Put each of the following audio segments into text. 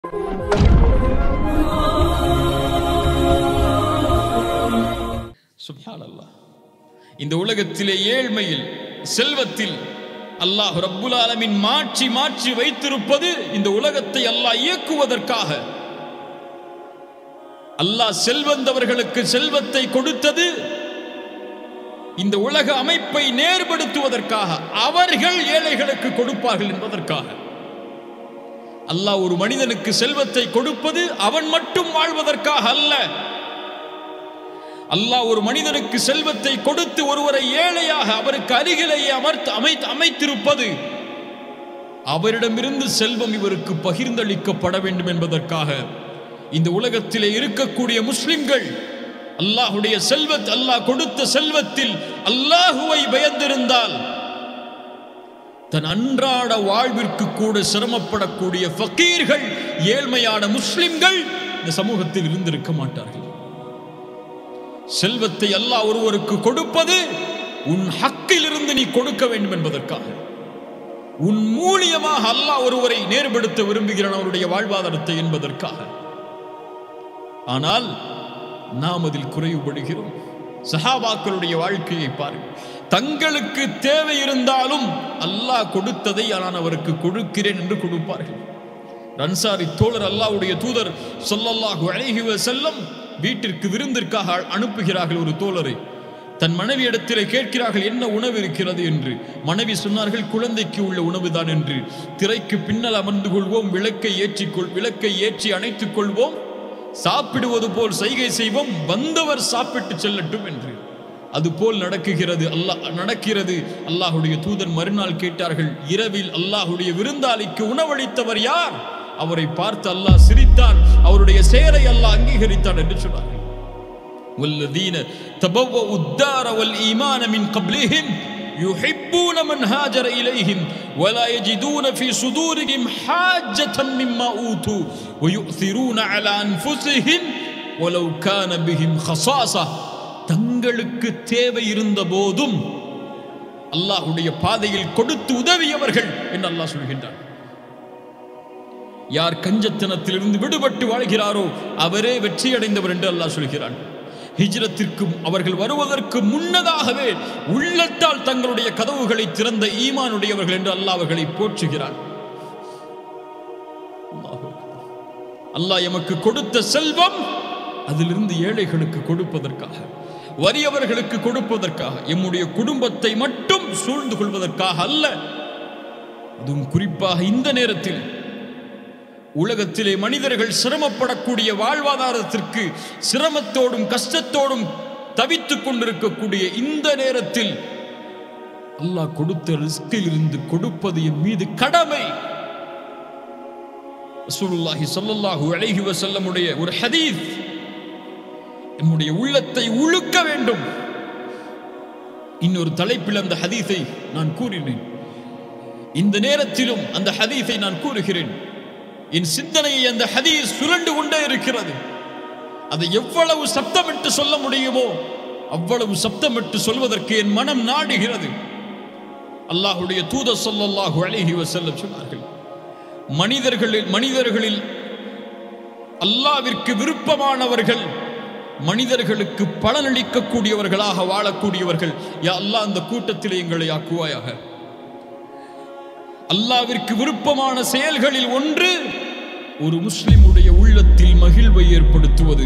சுப்ஹானல்லாஹ் இந்த உலகத்திலே ஏழ்மையில் செல்வத்தில் அல்லாஹ் ரப்புல் ஆலமின் மாற்றி மாற்றி வைத்திருப்பது இந்த உலகத்தை அல்லாஹ் இயக்குவதற்காக அல்லாஹ் செல்வந்தவர்களுக்கு செல்வத்தை கொடுத்தது இந்த உலக அமைப்பை நேர்படுத்துவதற்காக அவர்கள் ஏழைகளுக்கு கொடுப்பார்கள் என்பதற்காக அல்லாஹ் ஒரு மனிதனுக்கு செல்வத்தை கொடுப்பது அவன் மட்டும் வாழ்வதற்காக அல்ல அல்லாஹ் ஒரு மனிதனுக்கு செல்வத்தை கொடுத்து ஒருவரை ஏழையாக அவருக்கு அருகிலேயே அமர்த்து அமைத்து அமைத்திருப்பது அவரிடமிருந்து செல்வம் இவருக்கு பகிர்ந்தளிக்கப்பட வேண்டும் என்பதற்காக இந்த உலகத்திலே இருக்கக்கூடிய முஸ்லிம்கள் அல்லாஹுடைய செல்வத் அல்லாஹ் கொடுத்த செல்வத்தில் அல்லாஹுவை பயந்திருந்தால் தன் அன்றாட வாழ்விற்கு கூட சிரமப்படக்கூடிய ஃபக்கீர்கள் ஏழ்மையான முஸ்லிம்கள் இந்த சமூகத்தில் இருந்திருக்க மாட்டார்கள் செல்வத்தை அல்லாஹ் ஒருவருக்கு கொடுப்பது உன் ஹக்கில் இருந்து நீ கொடுக்க வேண்டும் என்பதற்காக உன் மூலியமாக அல்லாஹ் ஒருவரை நேர்படுத்த விரும்புகிறான் அவருடைய வாழ்வாதாரத்தை என்பதற்காக ஆனால் நாம் அதில் குறைவுபடுகிறோம் சஹாபாக்களுடைய வாழ்க்கையை பாருங்கள் தங்களுக்கு தேவை இருந்தாலும் அல்லாஹ் கொடுத்ததை நான் அவருக்கு கொடுக்கிறேன் என்று கொடுப்பார்கள் ரன்சாரி தோழர் அல்லாஹ்வுடைய தூதர் சொல்லல்லாஹு அழகி செல்லம் வீட்டிற்கு விருந்திற்காக அனுப்புகிறார்கள் ஒரு தோழரை தன் மனைவி இடத்திலே கேட்கிறார்கள் என்ன உணவு இருக்கிறது என்று மனைவி சொன்னார்கள் குழந்தைக்கு உள்ள உணவுதான் என்று திரைக்கு பின்னல் அமர்ந்து கொள்வோம் விளக்கை ஏற்றிக்கொள் விளக்கை ஏற்றி அணைத்துக் கொள்வோம் சாப்பிடுவது போல் செய்கை செய்வோம் வந்தவர் சாப்பிட்டு செல்லட்டும் என்று அதுபோல் நடக்குகிறது அல்லாஹ் நடக்கிறது அல்லாஹுடைய தூதர் மறுநாள் கேட்டார்கள் இரவில் அல்லாஹுடைய விருந்தாளிக்கு உணவளித்தவர் யார் அவரை பார்த்து அல்லாஹ் சிரித்தான் அவருடைய செயலை அல்லாஹ் அங்கீகரித்தான் என்று சொன்னார்கள் والذين تبوأوا الدار والإيمان من قبلهم يحبون من هاجر إليهم ولا يجدون في صدورهم حاجة مما أوتوا ويؤثرون على أنفسهم ولو كان بهم خصاصة தங்களுக்கு தேவை இருந்த போதும் அல்லாஹுடைய பாதையில் கொடுத்து உதவியவர்கள் என்று அல்லாஹ் சொல்கின்றார் யார் கஞ்சத்தனத்திலிருந்து விடுபட்டு வாழ்கிறாரோ அவரே வெற்றியடைந்தவர் என்று அல்லாஹ் சொல்கிறான் ஹிஜ்ரத்திற்கும் அவர்கள் வருவதற்கு முன்னதாகவே உள்ளத்தால் தங்களுடைய கதவுகளை திறந்த ஈமானுடையவர்கள் என்று அல்லாஹ் அவர்களை போற்றுகிறான் அல்லாஹ் எமக்கு கொடுத்த செல்வம் அதிலிருந்து ஏழைகளுக்கு கொடுப்பதற்காக வறியவர்களுக்கு கொடுப்பதற்காக எம்முடைய குடும்பத்தை மட்டும் சூழ்ந்து கொள்வதற்காக அல்ல அதுவும் குறிப்பாக இந்த நேரத்தில் உலகத்திலே மனிதர்கள் சிரமப்படக்கூடிய வாழ்வாதாரத்திற்கு சிரமத்தோடும் கஷ்டத்தோடும் தவித்துக் கொண்டிருக்கக்கூடிய இந்த நேரத்தில் அல்லாஹ் கொடுத்த ரிஸ்கில் இருந்து கொடுப்பது என் மீது கடமை ரசூலுல்லாஹி ஸல்லல்லாஹு அலைஹி வஸல்லமுடைய ஒரு ஹதீஸ் நம்முடைய உள்ளத்தை உழுக்க வேண்டும் இன்னொரு தலைப்பில் அந்த ஹதீஸை நான் கூறினேன் இந்த நேரத்திலும் அந்த ஹதீஸை நான் கூறுகிறேன் என் சிந்தனையை அந்த ஹதீஸ் சுரண்டு கொண்டே இருக்கிறது அதை எவ்வளவு சப்தமிட்டு சொல்ல முடியுமோ அவ்வளவு சப்தமிட்டு சொல்வதற்கு என் மனம் நாடுகிறது அல்லாஹுடைய தூத சொல்லல்லாஹு அழகி வசல்லம் சொன்னார்கள் மனிதர்களில் மனிதர்களில் அல்லாவிற்கு விருப்பமானவர்கள் மனிதர்களுக்கு பலனளிக்கக்கூடியவர்களாக வாழக்கூடியவர்கள் யா அல்லாஹ் அந்த கூட்டத்தில் எங்களை ஆக்குவாயாக அல்லாவிற்கு விருப்பமான செயல்களில் ஒன்று ஒரு முஸ்லிமுடைய உள்ளத்தில் மகிழ்வை ஏற்படுத்துவது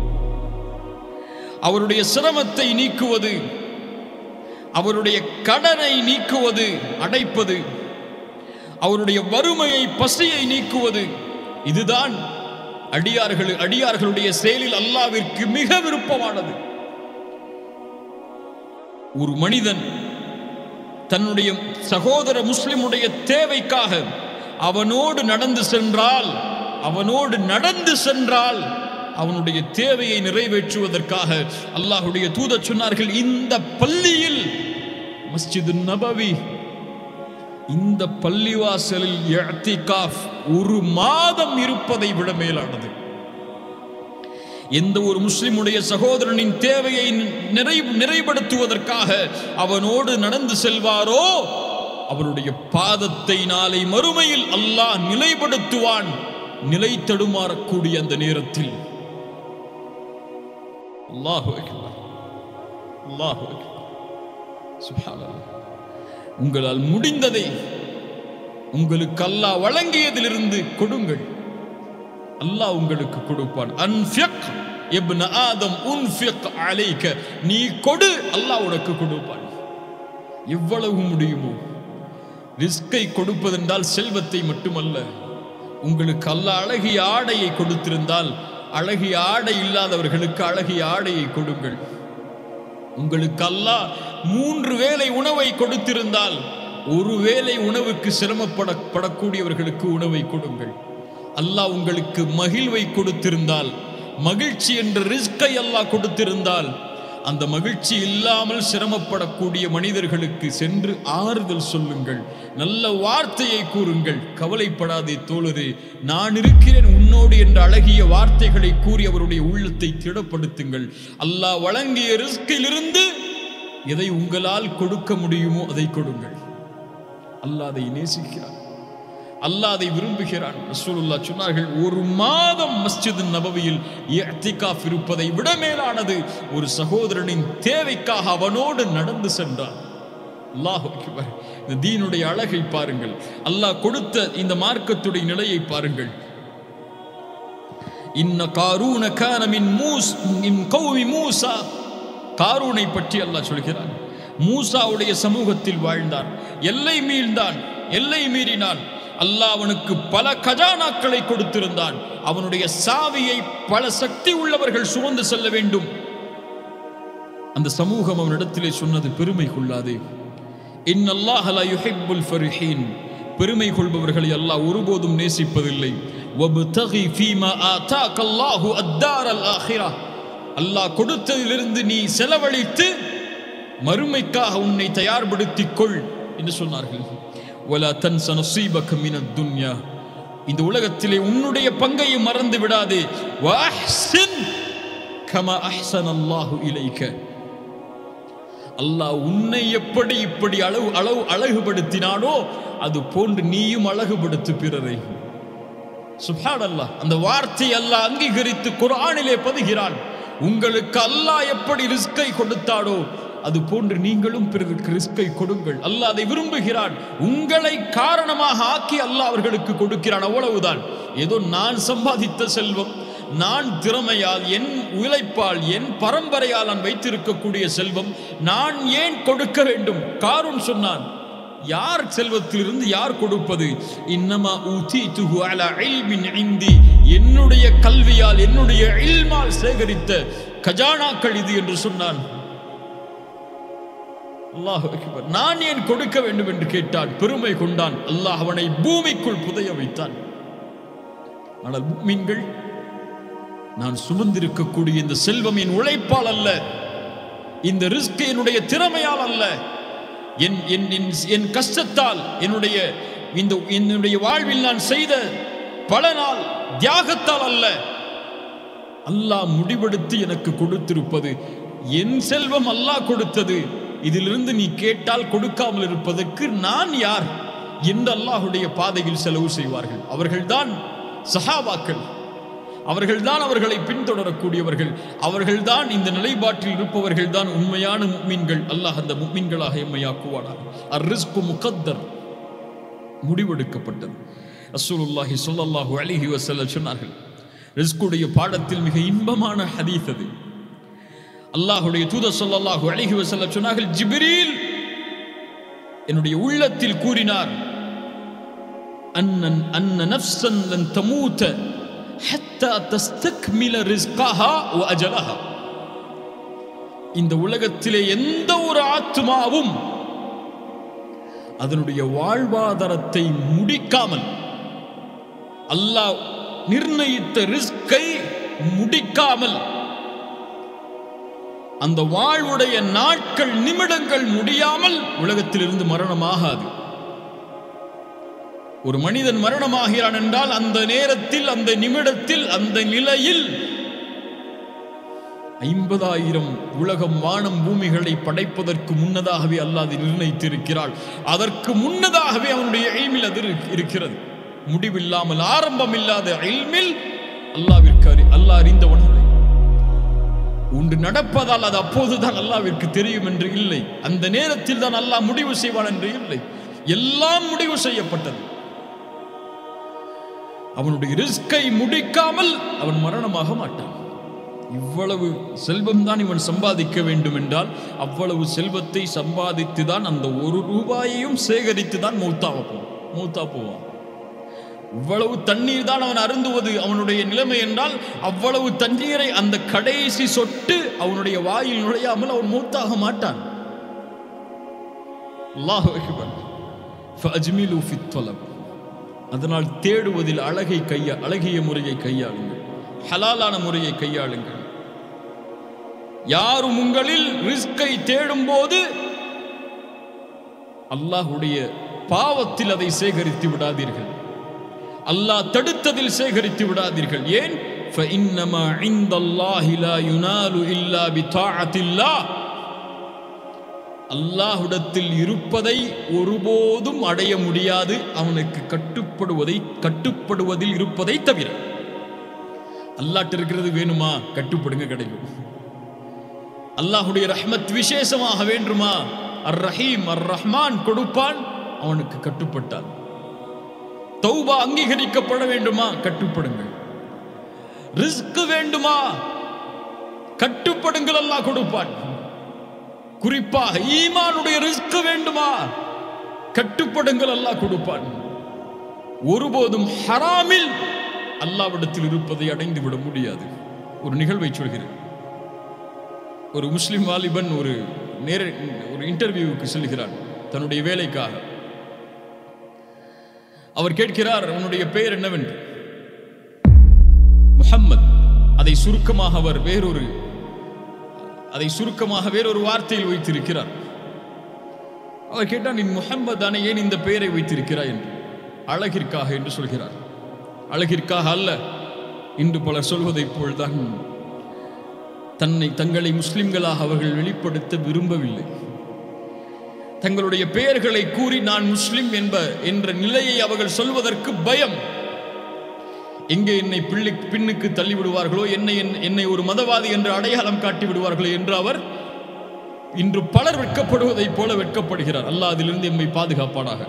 அவருடைய சிரமத்தை நீக்குவது அவருடைய கடனை நீக்குவது அடைப்பது அவருடைய வறுமையை பசியை நீக்குவது இதுதான் அடியார்கள் அடியார்களுடைய செயலில் அல்லாவிற்கு மிக விருப்பமானது ஒரு மனிதன் தன்னுடைய சகோதர முஸ்லிமுடைய தேவைக்காக அவனோடு நடந்து சென்றால் அவனோடு நடந்து சென்றால் அவனுடைய தேவையை நிறைவேற்றுவதற்காக அல்லாஹுடைய தூத சொன்னார்கள் இந்த பள்ளியில் மஸ்ஜிது நபவி இந்த பள்ளிவாசலில் இஅ்திகாஃப் ஒரு மாதம் இருப்பதை விட மேலானது எந்த ஒரு முஸ்லிமுடைய சகோதரனின் தேவையை நிறை நிறைப்படுத்துவதற்காக அவனோடு நடந்து செல்வாரோ அவருடைய பாதத்தை நாளை மறுமையில் அல்லாஹ் நிலைப்படுத்துவான் நிலை தடுமாறக்கூடிய அந்த நேரத்தில் அல்லாஹு அக்பர் அல்லாஹு அக்பர் சுப்ஹானல்லாஹ் உங்களால் முடிந்ததை உங்களுக்கு அல்லாஹ் வழங்கியதிலிருந்து கொடுங்கள் அல்லாஹ் உங்களுக்கு கொடுப்பான் அன்ஃபிக் இப்ன ஆதம் உன்ஃபிக் அலைக்க நீ கொடு அல்லாஹ் உனக்கு கொடுப்பான் எவ்வளவு முடியுமோ ரிஸ்கை கொடுப்பதென்றால் செல்வத்தை மட்டுமல்ல உங்களுக்கு அல்லாஹ் அழகிய ஆடையை கொடுத்திருந்தால் அழகிய ஆடை இல்லாதவர்களுக்கு அழகிய ஆடையை கொடுங்கள் உங்களுக்கு அல்லாஹ் மூன்று வேளை உணவை கொடுத்திருந்தால் ஒரு வேளை உணவுக்கு சிரமப்பட படக்கூடியவர்களுக்கு உணவை கொடுங்கள் அல்லாஹ் உங்களுக்கு மகிழ்வை கொடுத்திருந்தால் மகிழ்ச்சி என்ற ரிஸ்கை அல்லாஹ் கொடுத்திருந்தால் அந்த மகிழ்ச்சி இல்லாமல் சிரமப்படக்கூடிய மனிதர்களுக்கு சென்று ஆறுதல் சொல்லுங்கள் நல்ல வார்த்தையை கூறுங்கள் கவலைப்படாதே தோழரே நான் இருக்கிறேன் உன்னோடு என்ற அழகிய வார்த்தைகளை கூறி அவருடைய உள்ளத்தை திடப்படுத்துங்கள் அல்லாஹ் வழங்கிய ரிஸ்கிலிருந்து எதை உங்களால் கொடுக்க முடியுமோ அதை கொடுங்கள் அல்லாஹ் அதை நேசிக்கிறார் அல்லாஹ் அதை விரும்புகிறான் ரசூலுல்லா சொன்னார்கள் ஒரு மாதம் மஸ்ஜித் நபவியில் இஅ்திகாஃப் இருப்பதை விட மேலானது ஒரு சகோதரனின் தேவைக்காக அவனோடு நடந்து சென்றான் அல்லாஹ் அக்பர் இந்த தீனுடைய அழகை பாருங்கள் அல்லாஹ் கொடுத்த இந்த மார்க்கத்துடைய நிலையை பாருங்கள் இன்ன காரூன கான மின் மூஸ் மின் கௌமி மூசா காரூனை பற்றி அல்லாஹ் சொல்கிறான் மூசாவுடைய சமூகத்தில் வாழ்ந்தார் எல்லை மீழ்ந்தான் எல்லை மீறினான் அல்லாஹ் அவனுக்கு பல கஜானாக்களை கொடுத்திருந்தான் அவனுடைய சாவியை பல சக்தி உள்ளவர்கள் சுமந்து செல்ல வேண்டும் அந்த சமூகம் அவனிடத்திலே சொன்னது பெருமை கொள்ளாதே இன்னல்லாஹ் லா யுஹிப்புல் ஃபரிஹீன் பெருமை கொள்பவர்களை அல்லாஹ் ஒருபோதும் நேசிப்பதில்லை வப்தகி ஃபீமா ஆதாக அல்லாஹு அத்தாரல் ஆஹிரா அல்லாஹ் கொடுத்ததிலிருந்து நீ செலவழித்து மறுமைக்காக உன்னை தயார்படுத்திக் கொள் என்று சொன்னார்கள் வலா தன்ச நசீபக மினத் துன்யா இந்த உலகத்திலே உன்னுடைய பங்கை மறந்து விடாதே வஅஹ்சின் கமா அஹ்ஸனல்லாஹு இலைக்க அல்லாஹ் உன்னை எப்படி இப்படி அளவு அளவு அழகுபடுத்தினானோ அது போன்று நீயும் அழகுபடுத்து பிறரை சுப்ஹான் அல்லாஹ் அந்த வார்த்தை அல்லாஹ் அங்கீகரித்து குர்ஆனிலே பதுகிறான் உங்களுக்கு அல்லாஹ் எப்படி ரிஸ்கை கொடுத்தாடோ அது போன்று நீங்களும் பிறருக்கு ரிஸ்கை கொடுங்கள் அல்லாஹ் அதை விரும்புகிறான் உங்களை காரணமாக ஆக்கி அல்லாஹ் அவர்களுக்கு கொடுக்கிறான் அவ்வளவுதான் ஏதோ நான் சம்பாதித்த செல்வம் நான் திறமையால் என் உழைப்பால் என் பரம்பரையால் நான் வைத்திருக்கக்கூடிய செல்வம் நான் ஏன் கொடுக்க வேண்டும் காரூன் சொன்னான் யார் செல்வத்திலிருந்து யார் கொடுப்பது இன்னமா ஊதீதுஹு அலா இல்மின் இந்தி என்னுடைய கல்வியால் என்னுடைய இல்மால் சேகரித்த கஜானாக்கள் இது என்று சொன்னான் அல்லாஹ் அக்பர் நான் ஏன் கொடுக்க வேண்டும் என்று கேட்டான் பெருமை கொண்டான் அல்லாஹ் அவனை பூமிக்குள் புதைய வைத்தான் ஆனால் மீன்கள் நான் சுமந்திருக்கக்கூடிய இந்த செல்வம் என் உழைப்பால் அல்ல இந்த ரிஸ்க் என்னுடைய திறமையால் அல்ல என் என் என்- என் கஷ்டத்தால் என்னுடைய இந்த என்னுடைய வாழ்வில் நான் செய்த பல நாள் தியாகத்தால் அல்ல அல்லாஹ் முடிவெடுத்து எனக்கு கொடுத்திருப்பது என் செல்வம் அல்லாஹ் கொடுத்தது இதிலிருந்து நீ கேட்டால் கொடுக்காமல் இருப்பதற்கு நான் யார் என்று அல்லாஹுடைய பாதையில் செலவு செய்வார்கள் அவர்கள்தான் சஹாபாக்கள் அவர்கள்தான் அவர்களை பின்தொடரக்கூடியவர்கள் அவர்கள்தான் இந்த நிலைப்பாட்டில் இருப்பவர்கள் தான் உண்மையான முக்மீன்கள் அல்லாஹ் அந்த முக்மீன்களாக எம்மையாக்குவானார் அர் ரிஸ்கு முகத்தர் முடிவெடுக்கப்பட்டது ரசூலுல்லாஹி ஸல்லல்லாஹு அலைஹி வஸல்லம் சொன்னார்கள் ரிஸ்குடைய பாடத்தில் மிக இன்பமான ஹதீஸ் அது அல்லாஹ்வுடைய தூதர் ஸல்லல்லாஹு அலைஹி வஸல்லம் சொன்னார்கள் ஜிப்ரீல் என்னுடைய உள்ளத்தில் கூறினார் அன்னன் அன்ன நஃப்ஸன் லன் தமூத ஹத்தா தஸ்தக்மில ரிஸ்கஹா வ அஜலஹா இந்த உலகத்திலே எந்த ஒரு ஆத்மாவும் அதனுடைய வாழ்வாதாரத்தை முடிக்காமல் அல்லாஹ் நிர்ணயித்த ரிஸ்கை முடிக்காமல் அந்த வாழ்வுடைய நாட்கள் நிமிடங்கள் முடியாமல் உலகத்திலிருந்து மரணமாகாது ஒரு மனிதன் மரணமாகிறான் என்றால் அந்த நேரத்தில் அந்த நிமிடத்தில் அந்த நிலையில் ஐம்பதாயிரம் உலகம் வானம் பூமிகளை படைப்பதற்கு முன்னதாகவே அல்லாஹ் அதை நிர்ணயித்திருக்கிறாள் அதற்கு முன்னதாகவே அவனுடைய எய்மில் அது இரு- இருக்கிறது முடிவில்லாமல் ஆரம்பம் இல்லாத இல்மில் அல்லாவிற்கு அறி அல்லாஹ் அறிந்தவன் அதை உண்டு நடப்பதால் அது அப்போதுதான் அல்லாவிற்கு தெரியும் என்று இல்லை அந்த நேரத்தில் தான் அல்லாஹ் முடிவு செய்வான் என்று இல்லை எல்லாம் முடிவு செய்யப்பட்டது அவனுடைய ரிஸ்கை முடிக்காமல் அவன் மரணமாக மாட்டான் இவ்வளவு செல்வம் தான் இவன் சம்பாதிக்க வேண்டும் என்றால் அவ்வளவு செல்வத்தை சம்பாதித்து தான் அந்த ஒரு ரூபாயையும் சேகரித்து தான் மௌத்தாக போவான் மௌத்தா போவான் இவ்வளவு தண்ணீர் தான் அவன் அருந்துவது அவனுடைய நிலைமை என்றால் அவ்வளவு தண்ணீரை அந்த கடைசி சொட்டு அவனுடைய வாயில் நுழையாமல் அவன் மூத்தாக மாட்டான் அல்லாஹ் அக்பர் ஃபஅஜ்மிலு ஃபித் தலப் அதனால் தேடுவதில் அழகை கையா அழகிய முறையை கையாளுங்கள் ஹலாலான முறையை கையாளுங்கள் யாரும் உங்களில் ரிஸ்கை தேடும் போது அல்லாஹுடைய பாவத்தில் அதை சேகரித்து விடாதீர்கள் அல்லாஹ் தடுத்ததில் சேகரித்து விடாதீர்கள் ஏன் فإنما عند الله لا ينال إلا بطاعة الله அல்லாஹ்விடத்தில் இருப்பதை ஒருபோதும் அடைய முடியாது அவனுக்கு கட்டுப்படுவதை கட்டுப்படுவதில் இருப்பதை தவிர அல்லாஹ்ட்ட இருக்கிறது வேணுமா கட்டுப்படுங்க கிடைக்கும் அல்லாஹுடைய ரஹ்மத் விசேஷமாக வேண்டுமா அர் ரஹீம் அர் ரஹ்மான் கொடுப்பான் அவனுக்கு கட்டுப்பட்டான் தௌபா அங்கீகரிக்கப்பட வேண்டுமா கட்டுப்படுங்கள் ரிஸ்க் வேண்டுமா கட்டுப்படுங்கள் அல்லாஹ் கொடுப்பான் குறிப்பாக ஈமானுடைய ரிஸ்க் வேண்டுமா கட்டுப்படுங்கள் அல்லாஹ் கொடுப்பான் ஒருபோதும் ஹராமில் அல்லாவிடத்தில் இருப்பதை அடைந்து விட முடியாது ஒரு நிகழ்வை சொல்கிறேன் ஒரு முஸ்லிம் வாலிபன் ஒரு நேர ஒரு இன்டர்வியூவுக்கு செல்கிறான் தன்னுடைய வேலைக்காக அவர் கேட்கிறார் உன்னுடைய பெயர் என்னவென்று முஹம்மத் அதை சுருக்கமாக அவர் வேறொரு அதை சுருக்கமாக வேறொரு வார்த்தையில் வைத்திருக்கிறார் அவர் கேட்டார் நீ முஹம்மத் தானே ஏன் இந்த பெயரை வைத்திருக்கிறாய் என்று அழகிற்காக என்று சொல்கிறார் அழகிற்காக அல்ல இன்று பலர் சொல்வதைப் போல்தான் தன்னை தங்களை முஸ்லிம்களாக அவர்கள் வெளிப்படுத்த விரும்பவில்லை தங்களுடைய பெயர்களை கூறி நான் முஸ்லிம் என்ப என்ற நிலையை அவர்கள் சொல்வதற்கு பயம் எங்கே என்னை பிள்ளை பின்னுக்கு தள்ளி விடுவார்களோ என்னை என்னை ஒரு மதவாதி என்று அடையாளம் காட்டி விடுவார்களோ என்று அவர் இன்று பலர் வெட்கப்படுவதைப் போல வெட்கப்படுகிறார் அல்லாஹ் அதிலிருந்து எம்மை பாதுகாப்பானாக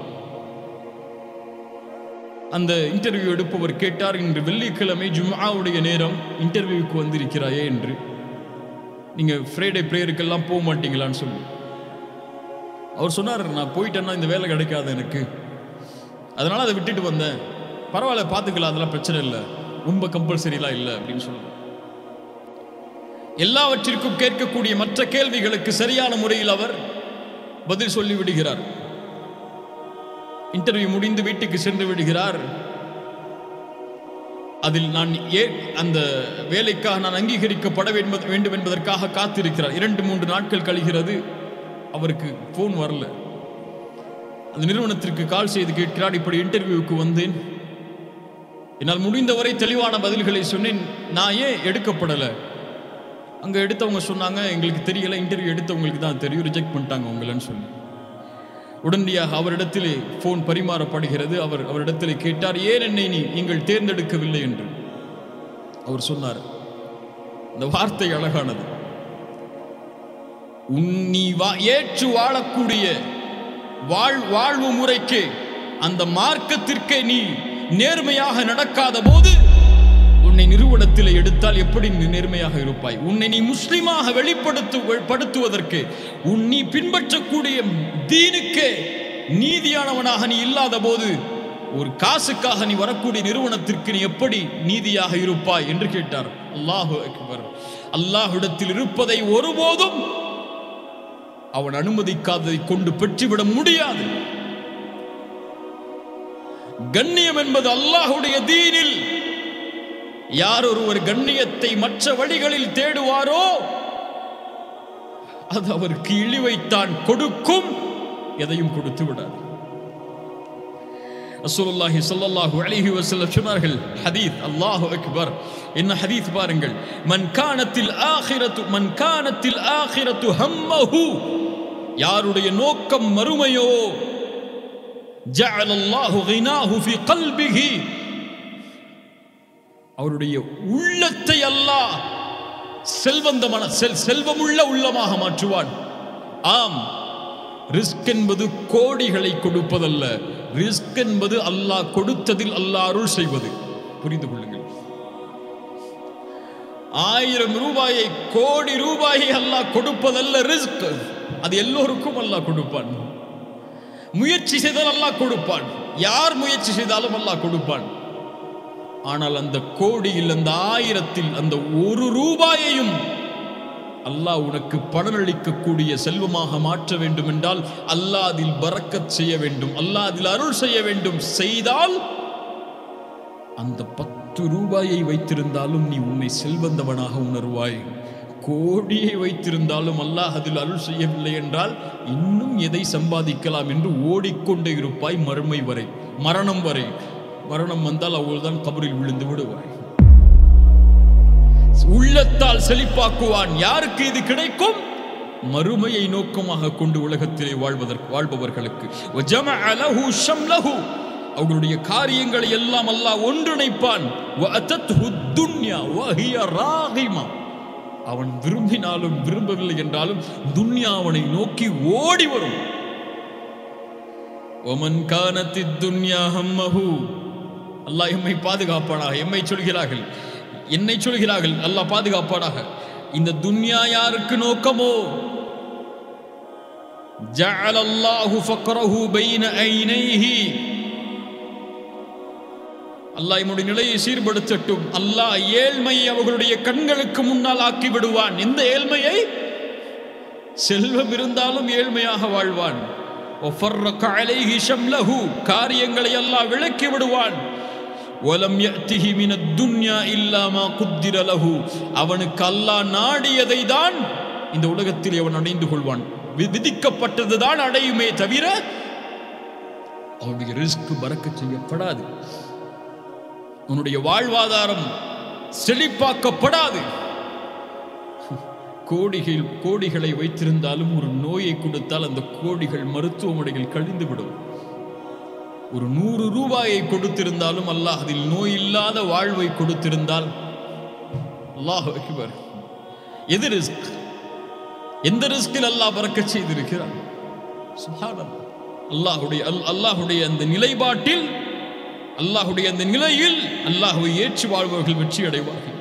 அந்த இன்டர்வியூ எடுப்பவர் கேட்டார் இன்று வெள்ளிக்கிழமை ஜும்ஆவுடைய நேரம் இன்டர்வியூக்கு வந்திருக்கிறாயே என்று நீங்க ஃப்ரைடே ப்ரேயருக்கெல்லாம் போக மாட்டீங்களான்னு சொல்லி அவர் சொன்னார் நான் போயிட்டேன்னா இந்த வேலை கிடைக்காது எனக்கு அதனால அதை விட்டுட்டு வந்தேன் பரவாயில்ல பார்த்துக்கலாம் அதெல்லாம் பிரச்சனை இல்லை ரொம்ப கம்பல்சரிலாம் இல்லை அப்படின்னு சொல்லி எல்லாவற்றிற்கும் கேட்கக்கூடிய மற்ற கேள்விகளுக்கு சரியான முறையில் அவர் பதில் சொல்லி விடுகிறார் இன்டர்வியூ முடிந்து வீட்டுக்கு சென்று விடுகிறார் அதில் நான் ஏ அந்த வேலைக்காக நான் அங்கீகரிக்கப்பட வேண்டும் வேண்டும் என்பதற்காக காத்திருக்கிறார் இரண்டு மூன்று நாட்கள் கழிகிறது அவருக்கு ஃபோன் வரல அந்த நிறுவனத்திற்கு கால் செய்து கேட்கிறார் இப்படி இன்டர்வியூவுக்கு வந்தேன் என்னால் முடிந்தவரை தெளிவான பதில்களை சொன்னேன் நான் ஏன் எடுக்கப்படலை அங்கே எடுத்தவங்க சொன்னாங்க எங்களுக்கு தெரியல இன்டர்வியூ எடுத்தவங்களுக்கு தான் தெரியும் ரிஜெக்ட் பண்ணிட்டாங்க உங்களன்னு சொல்லி உடனடியாக அவரிடத்திலே ஃபோன் பரிமாறப்படுகிறது அவர் அவரிடத்திலே கேட்டார் ஏன் என்னை நீ நீங்கள் தேர்ந்தெடுக்கவில்லை என்று அவர் சொன்னார் இந்த வார்த்தை அழகானது உன் நீ வா ஏற்று வாழக்கூடிய வாழ் வாழ்வு முறைக்கு அந்த மார்க்கத்திற்கே நீ நேர்மையாக நடக்காத போது உன்னை நிறுவனத்தில் எடுத்தால் எப்படி நீ நேர்மையாக இருப்பாய் உன்னை நீ முஸ்லிமாக வெளிப்படுத்து படுத்துவதற்கு உன் நீ பின்பற்றக்கூடிய தீனுக்கே நீதியானவனாக நீ இல்லாத போது ஒரு காசுக்காக நீ வரக்கூடிய நிறுவனத்திற்கு நீ எப்படி நீதியாக இருப்பாய் என்று கேட்டார் அல்லாஹு அக்பர் அல்லாஹ்விடத்தில் இருப்பதை ஒருபோதும் அவன் அனுமதிக்காததை கொண்டு பெற்றுவிட முடியாது கண்ணியம் என்பது அல்லாஹுடைய தீனில் யார் ஒருவர் கண்ணியத்தை மற்ற வழிகளில் தேடுவாரோ அது அவருக்கு இழிவைத்தான் கொடுக்கும் எதையும் கொடுத்து விடாது ரசூலுல்லாஹி ஸல்லல்லாஹு அலைஹி வஸல்லம் சொன்னார்கள் ஹதீஸ் அல்லாஹு அக்பர் என்ன ஹதீஸ் பாருங்கள் மன் கானத்தில் ஆகிரத்து மன் கானத்தில் ஆகிரத்து ஹம்மஹு யாருடைய நோக்கம் மறுமையோ جعل الله غناه في قلبه அவருடைய உள்ளத்தை அல்லாஹ் செல்வந்தமான செல் செல்வமுள்ள உள்ளமாக மாற்றுவான் ஆம் ரிஸ்க் என்பது கோடிகளை கொடுப்பதல்ல ரிஸ்க் என்பது அல்லாஹ் கொடுத்ததில் அல்லாஹ் அருள் செய்வது புரிந்து கொள்ளுங்கள் ஆயிரம் ரூபாயை கோடி ரூபாயை அல்லாஹ் கொடுப்பதல்ல ரிஸ்க் அது எல்லோருக்கும் அல்லாஹ் கொடுப்பான் முயற்சி செய்தால் அல்லாஹ் கொடுப்பான் யார் முயற்சி செய்தாலும் அல்லாஹ் கொடுப்பான் ஆனால் அந்த கோடியில் அந்த ஆயிரத்தில் அந்த ஒரு ரூபாயையும் அல்லாஹ் உனக்கு பலனளிக்கக்கூடிய செல்வமாக மாற்ற வேண்டும் என்றால் அல்லாஹ் அதில் பறக்கத் செய்ய வேண்டும் அல்லாஹ் அதில் அருள் செய்ய வேண்டும் செய்தால் அந்த பத்து ரூபாயை வைத்திருந்தாலும் நீ உன்னை செல்வந்தவனாக உணர்வாய் கோடியை வைத்திருந்தாலும் அல்லாஹ் அதில் அருள் செய்யவில்லை என்றால் இன்னும் எதை சம்பாதிக்கலாம் என்று ஓடிக்கொண்டே இருப்பாய் மறுமை வரை மரணம் வரை மரணம் வந்தால் அவள்தான் கபரில் விழுந்து விடுவாய் உள்ளத்தால் செழிப்பாக்குவான் யாருக்கு இது கிடைக்கும் மறுமையை நோக்கமாக கொண்டு உலகத்திலே வாழ்வதற்கு வாழ்பவர்களுக்கு وَجَمَعَ لَهُ شَمْلَهُ அவர்களுடைய காரியங்களை எல்லாம் அல்லாஹ் ஒன்றிணைப்பான் وَأَتَتْهُ الدُّنْيَا وَهِيَ راغمة. அவன் விரும்பினாலும் விரும்பவில்லை என்றாலும் துன்யா அவனை நோக்கி ஓடி வரும் ஒமன் கானத்தி துன்யா ஹம்மஹு அல்லாஹ் எம்மை பாதுகாப்பானாக எம்மை சொல்கிறார்கள் என்னை சொல்கிறார்கள் அல்லாஹ் பாதுகாப்பானாக இந்த துன்யா யாருக்கு நோக்கமோ ஜஅல அல்லாஹு ஃபக்ரஹு பைன ஐனைஹி அல்லாஹ் என்னுடைய நிலையை சீர்படுத்தட்டும் அல்லாஹ் ஏழ்மையை அவர்களுடைய கண்களுக்கு முன்னால் ஆக்கி விடுவான் இந்த ஏழ்மையை செல்வம் இருந்தாலும் ஏழ்மையாக வாழ்வான் وَفَرَّقَ عَلَيْهِ شَمْلَهُ காரியங்களை அல்லாஹ் விளக்கி விடுவான் وَلَمْ يَأْتِهِ مِنَ الدُّنْيَا إِلَّا مَا قُدِّرَ لَهُ அவனுக்கு அல்லாஹ் நாடியதை தான் இந்த உலகத்தில் அவன் அடைந்து கொள்வான் வி- விதிக்கப்பட்டது தான் அடையுமே தவிர அவனுடைய ரிஸ்க் பறக்க செய்யப்படாது உன்னுடைய வாழ்வாதாரம் செழிப்பாக்கப்படாது கோடிகள் கோடிகளை வைத்திருந்தாலும் ஒரு நோயை கொடுத்தால் அந்த கோடிகள் மருத்துவமனையில் கழிந்து விடும் ஒரு நூறு ரூபாயை கொடுத்திருந்தாலும் அல்லாஹ் அதில் நோய் இல்லாத வாழ்வை கொடுத்திருந்தால் அல்லாஹ் அக்பர் எது ரிஸ்க் எந்த ரிஸ்கில் அல்லாஹ் பறக்க செய்திருக்கிறான் சுப்ஹானல்லாஹ். அல்லாஹுடைய அல்- அல்லாஹுடைய அந்த நிலைப்பாட்டில் அல்லாஹுடைய அந்த நிலையில் அல்லாஹுவை ஏற்று வாழ்பவர்கள் வெற்றி அடைவார்கள்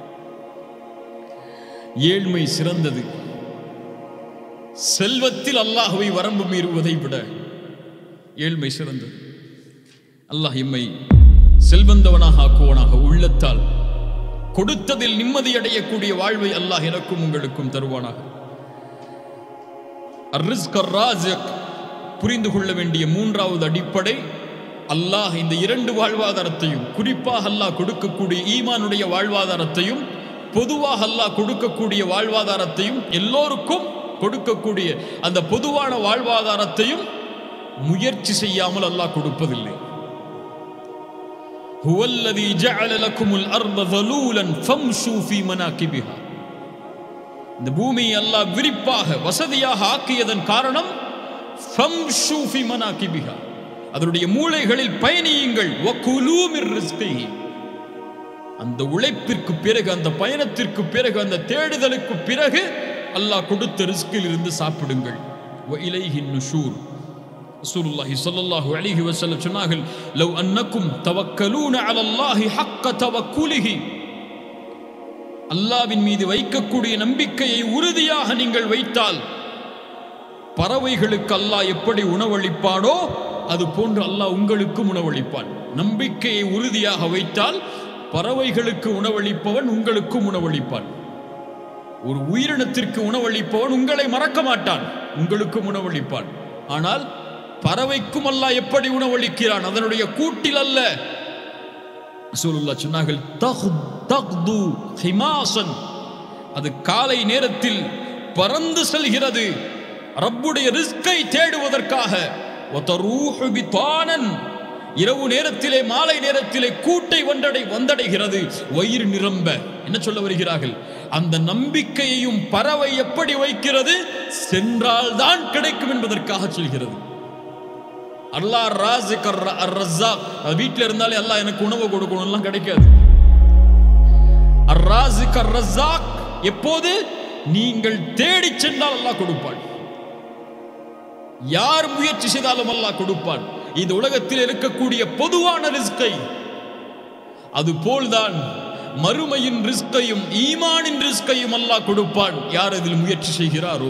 ஏழ்மை சிறந்தது செல்வத்தில் அல்லாஹுவை வரம்பு மீறுவதை விட ஏழ்மை சிறந்தது அல்லாஹ் எம்மை செல்வந்தவனாக ஆக்குவனாக உள்ளத்தால் கொடுத்ததில் நிம்மதி அடையக்கூடிய வாழ்வை அல்லாஹ் எனக்கும் உங்களுக்கும் தருவானாக அர்ரிஸ்க் அர்ராசிக் புரிந்து கொள்ள வேண்டிய மூன்றாவது அடிப்படை அல்லாஹ் இந்த இரண்டு வாழ்வாதாரத்தையும் குறிப்பாக அல்லாஹ் கொடுக்கக்கூடிய ஈமானுடைய வாழ்வாதாரத்தையும் பொதுவாக அல்லாஹ் கொடுக்கக்கூடிய வாழ்வாதாரத்தையும் எல்லோருக்கும் கொடுக்கக்கூடிய அந்த பொதுவான வாழ்வாதாரத்தையும் முயற்சி செய்யாமல் அல்லாஹ் கொடுப்பதில்லை هو الذي جعل لكم الأرض ذلولا فامشوا في مناكبها இந்த பூமியை அல்லாஹ் விரிப்பாக வசதியாக ஆக்கியதன் காரணம் ஃபம்ஷு ஃபி மனாகிபிஹா அதனுடைய மூளைகளில் பயணியுங்கள் வகுலூ மிர் ரிஸ்கிஹி அந்த உழைப்பிற்கு பிறகு அந்த பயணத்திற்கு பிறகு அந்த தேடுதலுக்கு பிறகு அல்லாஹ் கொடுத்த ரிஸ்கில் இருந்து சாப்பிடுங்கள் வ இலைஹி நுஷூர் ரசூலுல்லாஹி ஸல்லல்லாஹு அலைஹி வஸல்லம் சொன்னார்கள் லவ் அன்னக்கும் தவக்கலூன அலல்லாஹி ஹக்க தவக்குலிஹி அல்லாவின் மீது வைக்கக்கூடிய நம்பிக்கையை உறுதியாக நீங்கள் வைத்தால் பறவைகளுக்கு அல்லாஹ் எப்படி உணவளிப்பானோ அது போன்று அல்லாஹ் உங்களுக்கும் உணவளிப்பான் நம்பிக்கையை உறுதியாக வைத்தால் பறவைகளுக்கு உணவளிப்பவன் உங்களுக்கும் உணவளிப்பான் ஒரு உயிரினத்திற்கு உணவளிப்பவன் உங்களை மறக்க மாட்டான் உங்களுக்கும் உணவளிப்பான் ஆனால் பறவைக்கும் அல்லாஹ் எப்படி உணவளிக்கிறான் அதனுடைய கூட்டில் அல்ல ரசூலுல்லாஹ் சொன்னார்கள் தஹ் தக்து ஹிமாசன் அது காலை நேரத்தில் பறந்து செல்கிறது ரப்புடைய ரிஸ்கை தேடுவதற்காக வதரூஹு பிதானன் இரவு நேரத்திலே மாலை நேரத்திலே கூட்டை வந்தடை வந்தடைகிறது வயிறு நிரம்ப என்ன சொல்ல வருகிறார்கள் அந்த நம்பிக்கையையும் பறவை எப்படி வைக்கிறது சென்றால் தான் கிடைக்கும் என்பதற்காக சொல்கிறது அல்லாஹ் ராசிக் அர் அர் ரஸாக் அது வீட்டில் இருந்தாலே அல்லாஹ் எனக்கு உணவு கொடுக்கணும்லாம் கிடைக்காது அர் ராசிக் அர் ரஸாக் எப்போது நீங்கள் தேடி சென்றால் அல்லாஹ் கொடுப்பான் யார் முயற்சி செய்தாலும் அல்லாஹ் கொடுப்பான் இந்த உலகத்தில் இருக்கக்கூடிய பொதுவான ரிஸ்கை அது போல்தான் மறுமையின் ரிஸ்கையும் ஈமானின் ரிஸ்கையும் அல்லாஹ் கொடுப்பான் யார் அதில் முயற்சி செய்கிறாரோ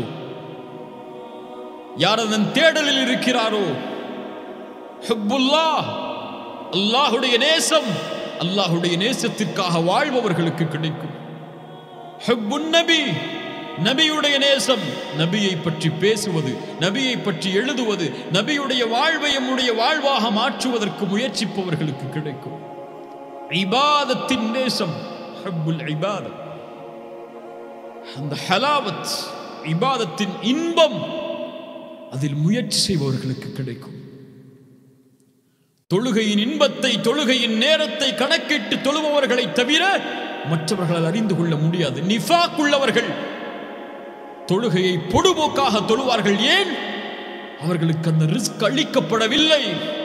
யார் அதன் தேடலில் இருக்கிறாரோ ஹுப்புல்லாஹ் அல்லாஹுடைய நேசம் அல்லாஹுடைய நேசத்திற்காக வாழ்பவர்களுக்கு கிடைக்கும் ஹுப்புன் நபி நபியுடைய நேசம் நபியை பற்றி பேசுவது நபியை பற்றி எழுதுவது நபியுடைய வாழ்வை நம்முடைய வாழ்வாக மாற்றுவதற்கு முயற்சிப்பவர்களுக்கு கிடைக்கும் இபாதத்தின் நேசம் ஹப்புல் இபாதத் அந்த ஹலாவத் இபாதத்தின் இன்பம் அதில் முயற்சி செய்பவர்களுக்கு கிடைக்கும் தொழுகையின் இன்பத்தை தொழுகையின் நேரத்தை கணக்கிட்டு தொழுபவர்களை தவிர மற்றவர்களால் அறிந்து கொள்ள முடியாது நிஃபாக் உள்ளவர்கள் தொழுகையை பொடுபோக்காக தொழுவார்கள் ஏன் அவர்களுக்கு அந்த ரிஸ்க் அளிக்கப்படவில்லை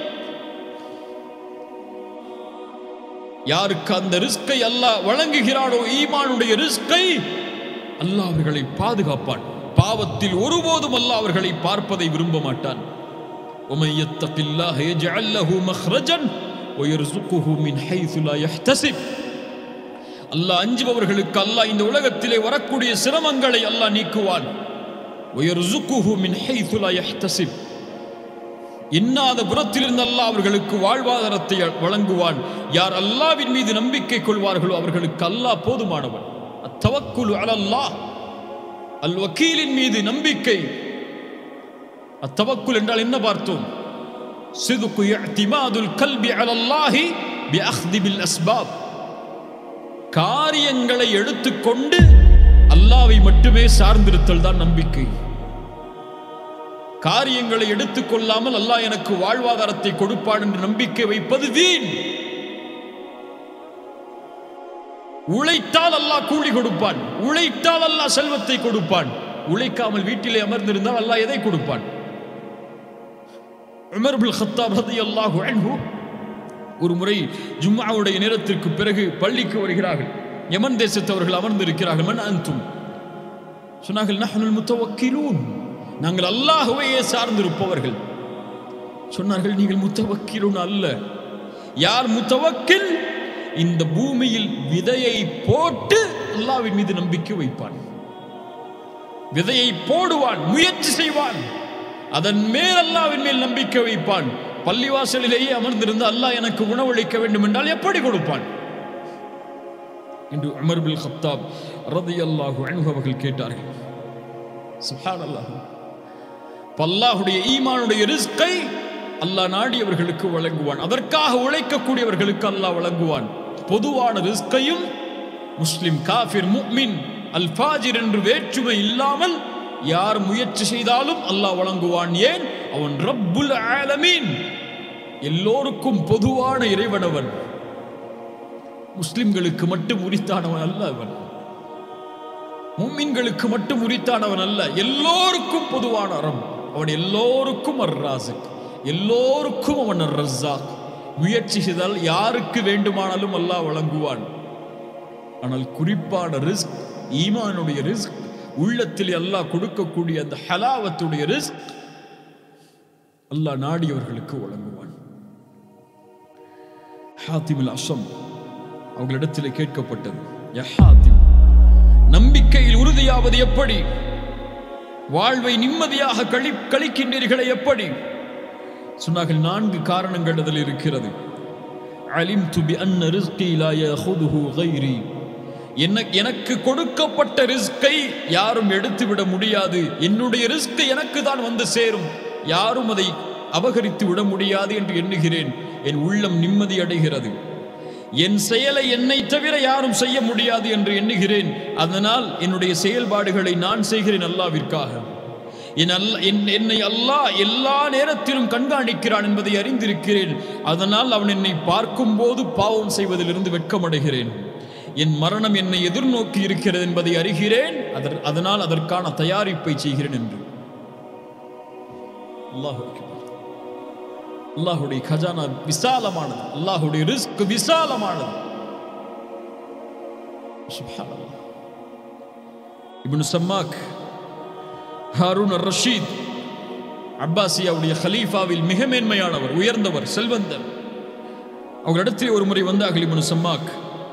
யாருக்கு அந்த ரிஸ்கை அல்லாஹ் வழங்குகிறானோ ஈமானுடைய ரிஸ்கை அல்லாஹ் அவர்களை பாதுகாப்பான் பாவத்தில் ஒருபோதும் அல்லாஹ் அவர்களை பார்ப்பதை விரும்ப மாட்டான் ومن يتق الله يجعل له مخرجا ويرزقه من حيث لا يحتسب அல்லாஹ் அஞ்சுபவர்களுக்கு அல்லாஹ் இந்த உலகத்திலே வரக்கூடிய சிரமங்களை அல்லாஹ் நீக்குவான் ويرزقه من حيث لا يحتسب இன்னாத புறத்திலிருந்து அல்லாஹ் அவர்களுக்கு வாழ்வாதாரத்தை வழங்குவான் யார் அல்லாவின் மீது நம்பிக்கை கொள்வார்களோ அவர்களுக்கு அல்லாஹ் போதுமானவன் அத்தவக்குலு அலல்லாஹ் அல் வக்கீலின் மீது நம்பிக்கை அத்தவக்குல் என்றால் என்ன பார்த்தோம் சிதுக்கு இஅ்திமாதுல் கல்பி அலல்லாஹி பிஅக்தி பில் அஸ்பாப் காரியங்களை எடுத்துக்கொண்டு அல்லாவை மட்டுமே சார்ந்திருத்தல் தான் நம்பிக்கை காரியங்களை எடுத்துக்கொள்ளாமல் அல்லாஹ் எனக்கு வாழ்வாதாரத்தை கொடுப்பான் என்று நம்பிக்கை வைப்பது வீண் உழைத்தால் அல்லாஹ் கூலி கொடுப்பான் உழைத்தால் அல்லாஹ் செல்வத்தை கொடுப்பான் உழைக்காமல் வீட்டிலே அமர்ந்திருந்தால் அல்லாஹ் எதை கொடுப்பான் உமர் பில் ஹத்தாப் ரலியல்லாஹு அன்ஹு ஒரு முறை ஜும்மாவுடைய நேரத்திற்கு பிறகு பள்ளிக்கு வருகிறார்கள் யமன் தேசத்தவர்கள் அமர்ந்திருக்கிறார்கள் மன் அன்தும் சொன்னார்கள் நஹ்னுல் முத்தவக்கிலூன் நாங்கள் அல்லாஹுவையே சார்ந்திருப்பவர்கள் சொன்னார்கள் நீங்கள் முத்தவக்கிலூன் அல்ல யார் முத்தவக்கில் இந்த பூமியில் விதையை போட்டு அல்லாவின் மீது நம்பிக்கை வைப்பான் விதையை போடுவான் முயற்சி செய்வான் அதன் மேல் அல்லாவின் மேல் நம்பிக்கை வைப்பான் பள்ளிவாசலிலேயே அமர்ந்திருந்து அல்லாஹ் எனக்கு உணவளிக்க வேண்டும் என்றால் எப்படி கொடுப்பான் என்று உமர் பில் ஹத்தாப் ரதியல்லாஹு அன்ஹு அவர்கள் கேட்டார்கள் சுப்ஹானல்லாஹ் பல்லாஹுடைய ஈமானுடைய ரிஸ்கை அல்லாஹ் நாடியவர்களுக்கு வழங்குவான் அதற்காக உழைக்கக்கூடியவர்களுக்கு அல்லாஹ் வழங்குவான் பொதுவான ரிஸ்கையும் முஸ்லிம் காஃபிர் முக்மின் அல் ஃபாஜிர் என்று வேற்றுமை இல்லாமல் யார் முயற்சி செய்தாலும் அல்லாஹ் வழங்குவான் ஏன் அவன் ரப்புல் ஆலமீன் எல்லோருக்கும் பொதுவான இறைவனவன் முஸ்லிம்களுக்கு மட்டும் உரித்தானவன் அல்ல அவன் மும்மின்களுக்கு மட்டும் உரித்தானவன் அல்ல எல்லோருக்கும் பொதுவான அறம் அவன் எல்லோருக்கும் அர் ராசிக் எல்லோருக்கும் அவன் அர் ரஸாக் முயற்சி செய்தால் யாருக்கு வேண்டுமானாலும் அல்லாஹ் வழங்குவான் ஆனால் குறிப்பான ரிஸ்க் ஈமானுடைய ரிஸ்க் உள்ளத்தில் அல்லாஹ் கொடுக்கக்கூடிய அந்த ஹலாவத்துடைய ரிஸ்க் அல்லாஹ் நாடியவர்களுக்கு வழங்குவான் ஹாத்திமில் அசம் அவங்களிடத்தில் கேட்கப்பட்டது யா ஹாத்திம் நம்பிக்கையில் உறுதியாவது எப்படி வாழ்வை நிம்மதியாக கழி கழிக்கின்றீர்களே எப்படி சொன்னார்கள் நான்கு காரணங்கள் அதில் இருக்கிறது அலிம் துபி அன்ன ரிஸ்கி லா யஹுதுஹு கைரி என்ன எனக்கு கொடுக்கப்பட்ட ரிஸ்கை யாரும் எடுத்துவிட முடியாது என்னுடைய ரிஸ்க் எனக்கு தான் வந்து சேரும் யாரும் அதை அபகரித்து விட முடியாது என்று எண்ணுகிறேன் என் உள்ளம் நிம்மதி அடைகிறது என் செயலை என்னை தவிர யாரும் செய்ய முடியாது என்று எண்ணுகிறேன் அதனால் என்னுடைய செயல்பாடுகளை நான் செய்கிறேன் அல்லாவிற்காக என் அல்ல என் என்னை அல்லாஹ் எல்லா நேரத்திலும் கண்காணிக்கிறான் என்பதை அறிந்திருக்கிறேன் அதனால் அவன் என்னை பார்க்கும்போது பாவம் செய்வதிலிருந்து வெட்கமடைகிறேன் என் மரணம் என்னை எதிர்நோக்கி இருக்கிறது என்பதை அறிகிறேன் அதர் அதனால் அதற்கான தயாரிப்பை செய்கிறேன் என்று அல்லாஹ் அல்லாஹுடைய கஜானா விசாலமானது அல்லாஹுடைய ரிஸ்க் விசாலமானது சுப்ஹானல்லாஹ். இப்னு சம்மாக் ஹாரூன் அர் ரஷீத் அப்பாசியாவுடைய ஹலீஃபாவில் மிக மேன்மையானவர் உயர்ந்தவர் செல்வந்தர் அவர்களிடத்தில் ஒரு முறை வந்தார்கள் இப்னு சம்மாக்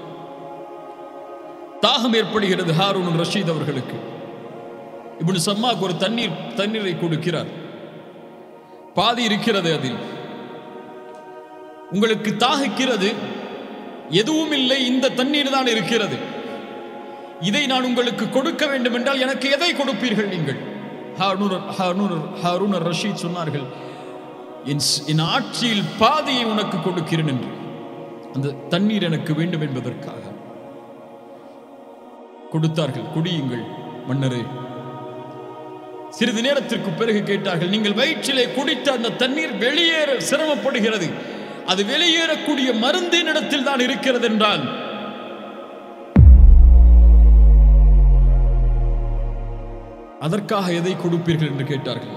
தாகம் ஏற்படுகிறது ஹாரூன் ரஷீத் அவர்களுக்கு இப்னு சம்மாக் ஒரு தண்ணீர் தண்ணீரை கொடுக்கிறார் பாதி இருக்கிறது அதில் உங்களுக்கு தாகிக்கிறது எதுவும் இல்லை இந்த தண்ணீர் தான் இருக்கிறது இதை நான் உங்களுக்கு கொடுக்க வேண்டும் என்றால் எனக்கு எதை கொடுப்பீர்கள் நீங்கள் ஹாரூன் ஹாரூன் ஹாரூன் ரஷீத் சொன்னார்கள் என் ஸ்- என் ஆட்சியில் பாதியை உனக்கு கொடுக்கிறேன் என்று அந்த தண்ணீர் எனக்கு வேண்டும் என்பதற்காக கொடுத்தார்கள் குடியுங்கள் மன்னரே சிறிது நேரத்திற்கு பிறகு கேட்டார்கள் நீங்கள் வயிற்றிலே குடித்த அந்த தண்ணீர் வெளியேற சிரமப்படுகிறது அது வெளியேறக்கூடிய மருந்தின் இடத்தில் தான் இருக்கிறது என்றால் அதற்காக எதை கொடுப்பீர்கள் என்று கேட்டார்கள்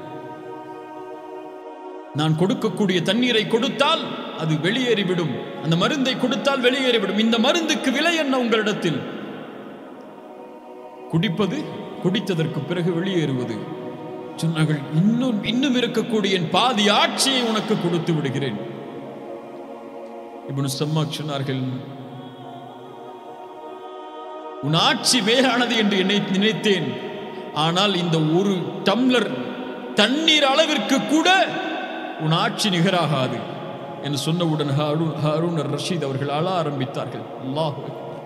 நான் கொடுக்கக்கூடிய தண்ணீரை கொடுத்தால் அது வெளியேறிவிடும் அந்த மருந்தை கொடுத்தால் வெளியேறிவிடும் இந்த மருந்துக்கு விலை என்ன உங்களிடத்தில் குடிப்பது குடித்ததற்கு பிறகு வெளியேறுவது சொன்னார்கள் இன்னும் இன்னும் இருக்கக்கூடிய என் பாதி ஆட்சியை உனக்கு கொடுத்து விடுகிறேன் இப்னு சம்மாக் சொன்னார்கள் உன் ஆட்சி வேறானது என்று என்னை நினைத்தேன் ஆனால் இந்த ஒரு டம்ளர் தண்ணீர் அளவிற்கு கூட உன் ஆட்சி நிகராகாது என்று சொன்னவுடன் ஹாரூன் ஹாரூன் அர் ரஷீத் அவர்கள் அழ ஆரம்பித்தார்கள் அல்லாஹ்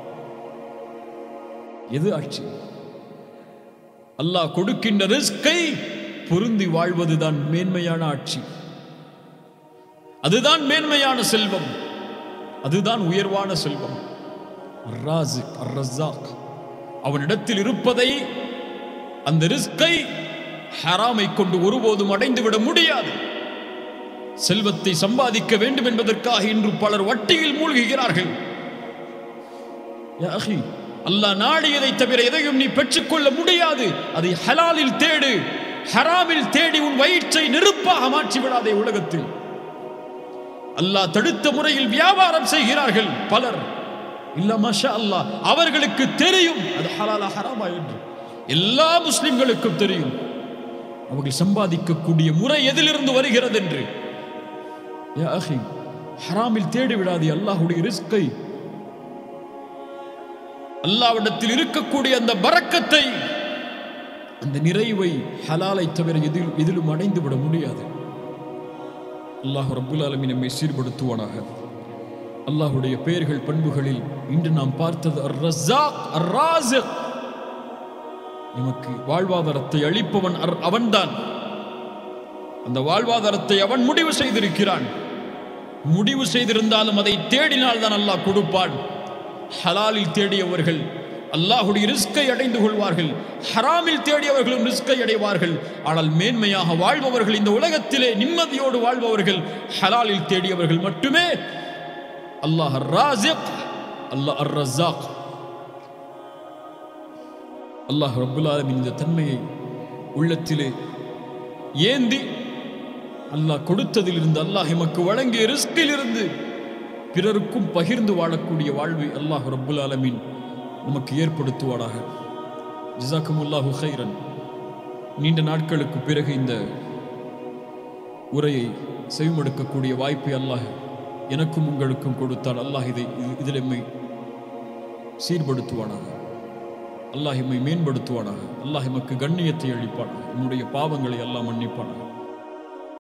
எது ஆட்சி அல்லாஹ் கொடுக்கின்ற ரிஸ்கை பொருந்தி வாழ்வதுதான் மேன்மையான ஆட்சி அதுதான் மேன்மையான செல்வம் அதுதான் உயர்வான செல்வம் அர்-ராசிக், அர்-ரஸாக். அவனிடத்தில் இருப்பதை அந்த ரிஸ்கை ஹராமை கொண்டு ஒருபோதும் அடைந்து விட முடியாது செல்வத்தை சம்பாதிக்க வேண்டும் என்பதற்காக இன்று பலர் வட்டியில் மூழ்குகிறார்கள் யா அஹி, அல்லாஹ் நாடியதை தவிர எதையும் நீ பெற்றுக்கொள்ள முடியாது அதை ஹலாலில் தேடு ஹராமில் தேடி உன் வயிற்றை நெருப்பாக மாற்றி விடாதே உலகத்தில் அல்லாஹ் தடுத்த முறையில் வியாபாரம் செய்கிறார்கள் பலர் இல்ல மஷா அல்லாஹ் அவர்களுக்கு தெரியும் அது ஹலாலா ஹராமா என்று எல்லா முஸ்லிம்களுக்கும் தெரியும் அவர்கள் சம்பாதிக்கக்கூடிய முறை எதிலிருந்து வருகிறது என்று யா அஹி, ஹராமில் தேடி விடாதே அல்லாஹ்வுடைய ரிஸ்கை அல்லாவிடத்தில் இருக்கக்கூடிய அந்த பரக்கத்தை அந்த நிறைவை ஹலாலை தவிர எதில் எதிலும் அடைந்து விட முடியாது அல்லாஹ் ரப்புல் ஆலமீன் நம்மை சீர்படுத்துவானாக அல்லாஹ்வுடைய பெயர்கள் பண்புகளில் இன்று நாம் பார்த்தது அர் ரஸாக் அர் ராசிக் நமக்கு வாழ்வாதாரத்தை அளிப்பவன் அர்- அவன்தான் அந்த வாழ்வாதாரத்தை அவன் முடிவு செய்திருக்கிறான் முடிவு செய்திருந்தாலும் அதை தேடினால் தான் அல்லாஹ் கொடுப்பான் ஹலாலில் தேடியவர்கள் அல்லாஹுடைய ரிஸ்கை அடைந்து கொள்வார்கள் ஹராமில் தேடியவர்களும் ரிஸ்கை அடைவார்கள் ஆனால் மேன்மையாக வாழ்பவர்கள் இந்த உலகத்திலே நிம்மதியோடு வாழ்பவர்கள் ஹலாலில் தேடியவர்கள் மட்டுமே அல்லாஹ் ராசிக் அல்லாஹ் அர் ரஸாக் அல்லாஹ் ரப்புல் ஆலமீன் இந்த தன்மையை உள்ளத்திலே ஏந்தி அல்லாஹ் கொடுத்ததிலிருந்து அல்லாஹ் எமக்கு வழங்கிய ரிஸ்கிலிருந்து பிறருக்கும் பகிர்ந்து வாழக்கூடிய வாழ்வை அல்லாஹ் ரப்புல் ஆலமீன் நமக்கு ஏற்படுத்துவாடாக ஜிசாக்குமுல்லாஹு ஹைரன் நீண்ட நாட்களுக்கு பிறகு இந்த உரையை செவிமடுக்கக்கூடிய வாய்ப்பை அல்லாஹ் எனக்கும் உங்களுக்கும் கொடுத்தால் அல்லாஹ் இதை இது- இதில் எம்மை சீர்படுத்துவானாக அல்லாஹ் எம்மை மேம்படுத்துவானாக அல்லாஹ் எமக்கு கண்ணியத்தை அளிப்பானாக என்னுடைய பாவங்களை அல்லாஹ் மன்னிப்பானாக